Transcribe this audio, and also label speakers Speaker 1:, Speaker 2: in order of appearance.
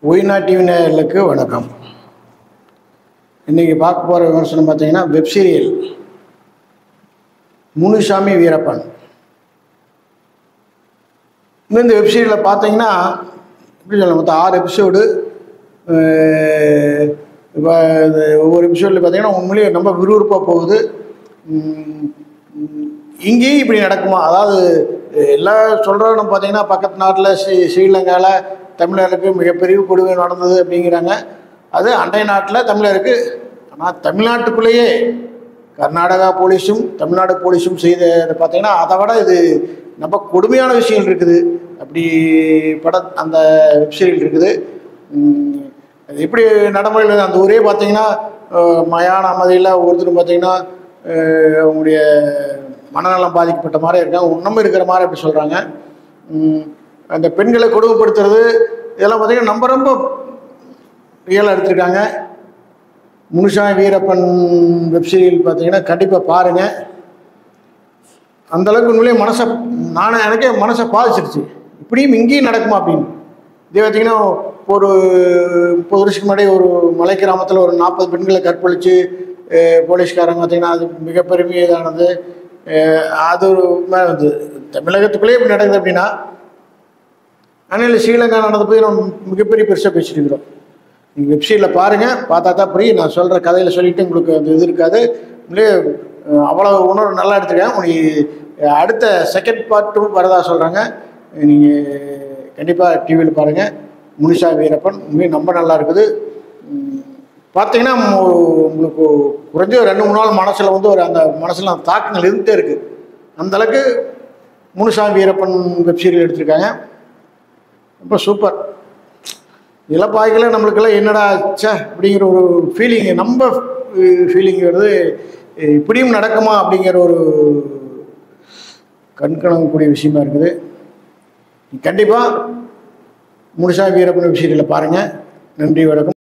Speaker 1: ஒய்னா TV நேயர்களுக்கு வணக்கம் இன்றைக்கி பார்க்க போகிற விமர்சனம் பார்த்தீங்கன்னா வெப் சீரியல் முனுசாமி வீரப்பன் இன்னும் இந்த வெப் சீரியலில் பார்த்தீங்கன்னா எப்படி சொல்ல மொத்தம் ஆறு எபிசோடு இப்போ ஒவ்வொரு எபிசோடில் பார்த்தீங்கன்னா உண்மையிலேயே ரொம்ப விறுவிறுப்பாக போகுது உம், உம், இங்கேயும் இப்படி நடக்குமா அதாவது எல்லாம் சொல்கிறோம் பார்த்தீங்கன்னா பக்கத்து நாட்டில் ஸ்ரீ ஸ்ரீலங்காவில் தமிழருக்கு மிகப்பெரிய கொடுமை நடந்தது அப்படிங்கிறாங்க அது அண்டை நாட்டில் தமிழருக்கு ஆனால் தமிழ்நாட்டுக்குள்ளேயே கர்நாடகா போலீஸும் தமிழ்நாடு போலீஸும் செய்த பார்த்தீங்கன்னா அதை விட இது ரொம்ப கொடுமையான விஷயங்கள் இருக்குது அப்படி பட அந்த வெப்சீரியல் இருக்குது உம், அது எப்படி நடைமுறையில் அந்த ஊரே பார்த்தீங்கன்னா அஹ், மயான அமைதியில் ஒவ்வொருத்தரும் பார்த்தீங்கன்னா அஹ், அவங்களுடைய மனநலம் பாதிக்கப்பட்ட மாதிரி இருக்காங்க இன்னமும் இருக்கிற மாதிரி அப்படி சொல்கிறாங்க அந்த பெண்களை கொடுமைப்படுத்துறது இதெல்லாம் பார்த்தீங்கன்னா நம்ம ரொம்ப ரியலாக எடுத்திருக்காங்க முனுசாமி வீரப்பன் வெப்சீரியல் பார்த்தீங்கன்னா கண்டிப்பாக பாருங்கள் அந்த அளவுக்கு உண்மையிலேயே மனசை நானே எனக்கே மனசை பாதிச்சிருச்சு இப்படியும் இங்கேயும் நடக்குமா அப்படின்னு இதே பார்த்தீங்கன்னா ஒரு முப்பது வருஷத்துக்கு முன்னாடி ஒரு மலை கிராமத்தில் ஒரு நாற்பது பெண்களை கற்பழித்து அஹ், போலீஸ்காரங்க பார்த்தீங்கன்னா அது மிக பெருமையானது அஹ், அது ஒரு மேலே வந்து தமிழகத்துக்குள்ளேயே இப்படி நடக்குது அப்படின்னா ஆனால் ஸ்ரீலங்கா நடந்த போய் நம்ம மிகப்பெரிய பெருசாக பேசிட்டு இருக்கிறோம் நீங்கள் வெப்சைட்டில் பாருங்கள் பார்த்தா தான் புரியும் நான் சொல்கிற கதையில் சொல்லிட்டு உங்களுக்கு அந்த இது இருக்காது உங்களே அஹ், அவ்வளோ உணர்வு நல்லா எடுத்துருக்கேன் உங்களுக்கு அடுத்த செகண்ட் பார்ட்டும் வரதா சொல்கிறாங்க நீங்கள் கண்டிப்பாக டிவியில் பாருங்கள் முனிஷா வீரப்பன் உண்மையும் ரொம்ப நல்லா இருக்குது உம், பார்த்தீங்கன்னா மு- உங்களுக்கு குறைஞ்ச ஒரு ரெண்டு மூணு நாள் மனசில் வந்து ஒரு அந்த மனசில் அந்த தாக்கங்கள் இருந்துகிட்டே இருக்குது அந்தளவுக்கு முனுசாமி வீரப்பன் வெப்சீரியல் எடுத்திருக்காங்க ரொம்ப சூப்பர் இளப்பாய்கள நம்மளுக்கெல்லாம் என்னடா ச்சே அப்படிங்கிற ஒரு ஃபீலிங் நம்ம ஃபீலிங் வருது இப்படியும் நடக்குமா அப்படிங்கிற ஒரு கண்கணங்கக்கூடிய விஷயமா இருக்குது கண்டிப்பாக முனுசாமி வீரப்பன் வெப்சீரியலை பாருங்கள் நன்றி வணக்கம்